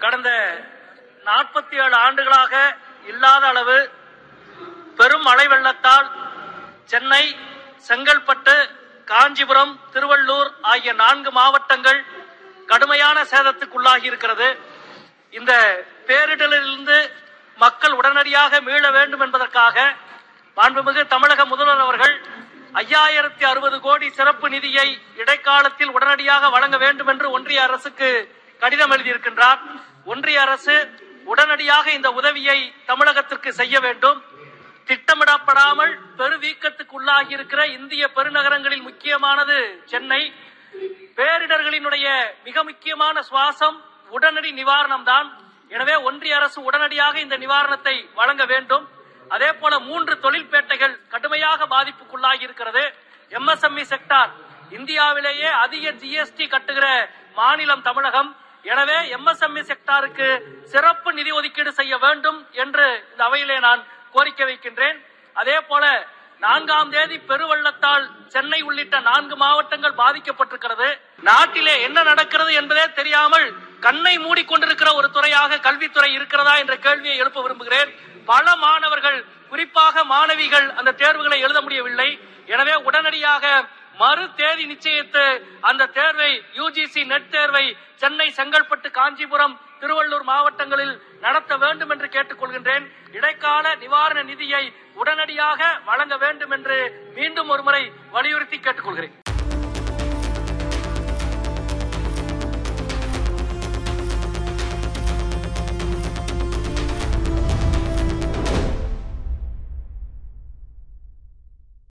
கடந்த நாற்பத்தி ஏழு ஆண்டுகளாக இல்லாத அளவு பெரும் மழை வெள்ளத்தால் சென்னை செங்கல்பட்டு காஞ்சிபுரம் திருவள்ளூர் ஆகிய நான்கு மாவட்டங்கள் கடுமையான சேதத்துக்குள்ளாகி இருக்கிறது இந்த பேரிடரிலிருந்து மக்கள் உடனடியாக மீள வேண்டும் என்பதற்காக மாண்புமிகு தமிழக முதல்வர் அவர்கள் ஐயாயிரத்தி அறுபது கோடி சிறப்பு நிதியை இடைக்காலத்தில் உடனடியாக வழங்க வேண்டும் என்று ஒன்றிய அரசுக்கு கடிதம் எழுதியிருக்கின்றார் ஒன்றிய அரசு உடனடியாக இந்த உதவியை தமிழகத்திற்கு செய்ய வேண்டும் திட்டமிடப்படாமல் பெருவீக்கத்துக்கு உள்ளாகி இருக்கிற இந்திய பெருநகரங்களில் முக்கியமானது சென்னை பேரிடர்களினுடைய மிக முக்கியமான சுவாசம் உடனடி நிவாரணம் தான் எனவே ஒன்றிய அரசு உடனடியாக இந்த நிவாரணத்தை வழங்க வேண்டும் அதே போல மூன்று தொழில்பேட்டைகள் கடுமையாக பாதிப்புக்குள்ளாகி இருக்கிறது எம்எஸ்எம்இ செக்டார் இந்தியாவிலேயே அதிக ஜிஎஸ்டி கட்டுகிற மாநிலம் தமிழகம் எனவே எம்எஸ்எம்இ செக்டாருக்கு சிறப்பு நிதி ஒதுக்கீடு செய்ய வேண்டும் என்று இந்த அவையிலே நான் கோரிக்கை வைக்கின்றேன் அதே போல நான்காம் தேதி பெருவெள்ளத்தால் சென்னை உள்ளிட்ட நான்கு மாவட்டங்கள் பாதிக்கப்பட்டிருக்கிறது நாட்டிலே என்ன நடக்கிறது என்பதே தெரியாமல் கண்ணை மூடிக்கொண்டிருக்கிற ஒரு துறையாக கல்வித்துறை இருக்கிறதா என்ற கேள்வியை எழுப்ப விரும்புகிறேன் பல மாணவர்கள் குறிப்பாக மாணவிகள் அந்த தேர்வுகளை எழுத முடியவில்லை எனவே உடனடியாக மறு தேதி நிச்சயித்து அந்த தேர்வை யுஜிசி நெட் தேர்வை சென்னை செங்கல்பட்டு காஞ்சிபுரம் திருவள்ளூர் மாவட்டங்களில் நடத்த வேண்டும் என்று கேட்டுக்கொள்கின்றேன் இடைக்கால நிவாரண நிதியை உடனடியாக வழங்க வேண்டும் என்று மீண்டும் ஒருமுறை வலியுறுத்தி கேட்டுக்கொள்கிறேன்